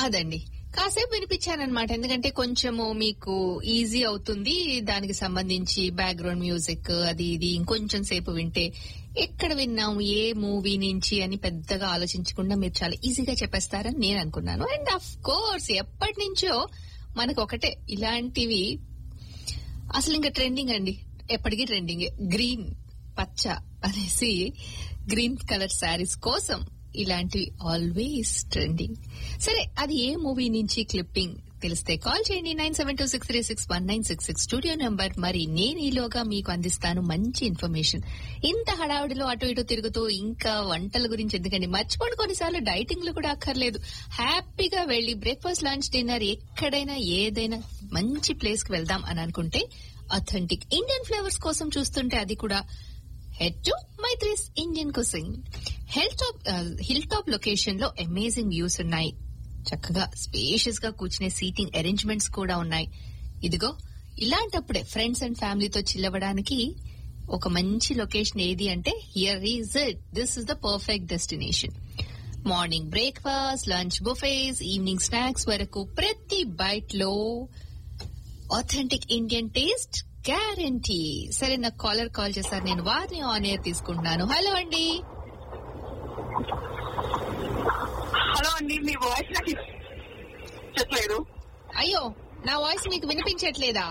అదండి కాసేపు వినిపించానమాట ఎందుకంటే కొంచెము మీకు ఈజీ అవుతుంది దానికి సంబంధించి బ్యాక్గ్రౌండ్ మ్యూజిక్ అది ఇది ఇంకొంచెం సేపు వింటే ఎక్కడ విన్నాం ఏ మూవీ నుంచి అని పెద్దగా ఆలోచించకుండా మీరు చాలా ఈజీగా చెప్పేస్తారని నేను అనుకున్నాను అండ్ అఫ్ కోర్స్ ఎప్పటి నుంచో మనకు ఒకటే ఇలాంటివి అసలు ఇంకా ట్రెండింగ్ అండి ఎప్పటికీ ట్రెండింగ్ గ్రీన్ పచ్చ అనేసి గ్రీన్ కలర్ శారీస్ కోసం ఇలాంటివి ఆల్వేస్ ట్రెండింగ్ సరే అది ఏ మూవీ నుంచి క్లిప్పింగ్ తెలిస్తే కాల్ చేయండి nine seven two six three six one nine six six studio number మరి నేను ఈలోగా మీకు అందిస్తాను మంచి ఇన్ఫర్మేషన్ ఇంత హడావిడిలో అటు ఇటు తిరుగుతూ ఇంకా వంటల గురించి ఎందుకండి మర్చిపోండి కొన్నిసార్లు డైటింగ్ లో కూడా అక్కర్లేదు హ్యాపీగా వెళ్లి బ్రేక్ఫాస్ట్ లంచ్ డిన్నర్ ఎక్కడైనా ఏదైనా మంచి ప్లేస్ కి వెళ్దాం అని అనుకుంటే అథెంటిక్ ఇండియన్ ఫ్లేవర్స్ కోసం చూస్తుంటే అది కూడా head to Maitri's Indian cuisine hill top hill top location లో అమేజింగ్ వ్యూస్ ఉన్నాయి చక్కగా స్పేషియస్ గా కూర్చునే సీటింగ్ అరేంజ్మెంట్స్ కూడా ఉన్నాయి ఇదిగో ఇలాంటప్పుడే ఫ్రెండ్స్ అండ్ ఫ్యామిలీతో చిల్లవడానికి ఒక మంచి లొకేషన్ ఏది అంటే here is it this is the perfect destination morning breakfast lunch buffets evening snacks వరకు ప్రతి బైట్ లో ఆథెంటిక్ ఇండియన్ టేస్ట్ గ్యారంటీ సరే నాకు కాలర్ కాల్ చేశారు నేను వారిని ఆన్ ఎయిర్ తీసుకుంటున్నాను హలో అండి హలో అండి మీ వాయిస్ నాకు చెప్పలేదు అయ్యో నా వాయిస్ మీకు వినిపించట్లేదా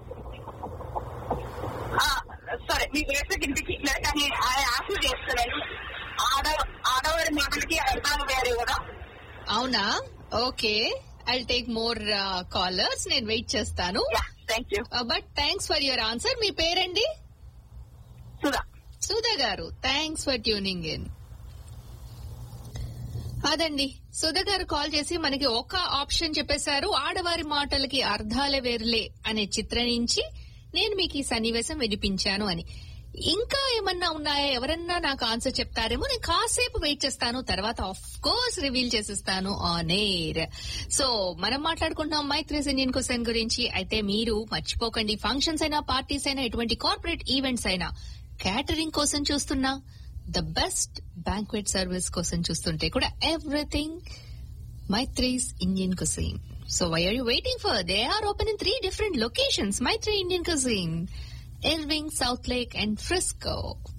సరే మీ వాయిస్ వినిపించట్లేదు కానీ ఆఫర్ చేస్తున్నాను ఆడ ఆడవారి మాటలకి అర్థాలు వేరే కదా అవునా okay I take more callers నేను వెయిట్ చేస్తాను thank you but thanks for your answer మీ పేరండి సుధా సుధా గారు థ్యాంక్స్ ఫర్ ట్యూనింగ్ ఇన్ అదండి సుధా గారు కాల్ చేసి మనకి ఒక ఆప్షన్ చెప్పేశారు ఆడవారి మాటలకి అర్థాలే వేరులే అనే చిత్రం నుంచి నేను మీకు ఈ సన్నివేశం వినిపించాను అని ఇంకా ఏమన్నా ఉన్నాయా ఎవరన్నా నాకు ఆన్సర్ చెప్తారేమో నేను కాసేపు వెయిట్ చేస్తాను తర్వాత ఆఫ్ కోర్స్ రివీల్ చేసిస్తాను ఆన్ ఎయిర్ సో మనం మాట్లాడుకుంటున్నాం మైత్రీస్ ఇండియన్ క్వశ్చన్ గురించి అయితే మీరు మర్చిపోకండి ఫంక్షన్స్ అయినా పార్టీస్ అయినా ఎటువంటి కార్పొరేట్ ఈవెంట్స్ అయినా క్యాటరింగ్ కోసం చూస్తున్నా ద బెస్ట్ బ్యాంక్వెట్ సర్వీస్ కోసం చూస్తుంటే కూడా everything Maitri's Indian cuisine so why are you waiting for they are open in three different locations Maitri Indian cuisine Irving, South Lake, and Frisco.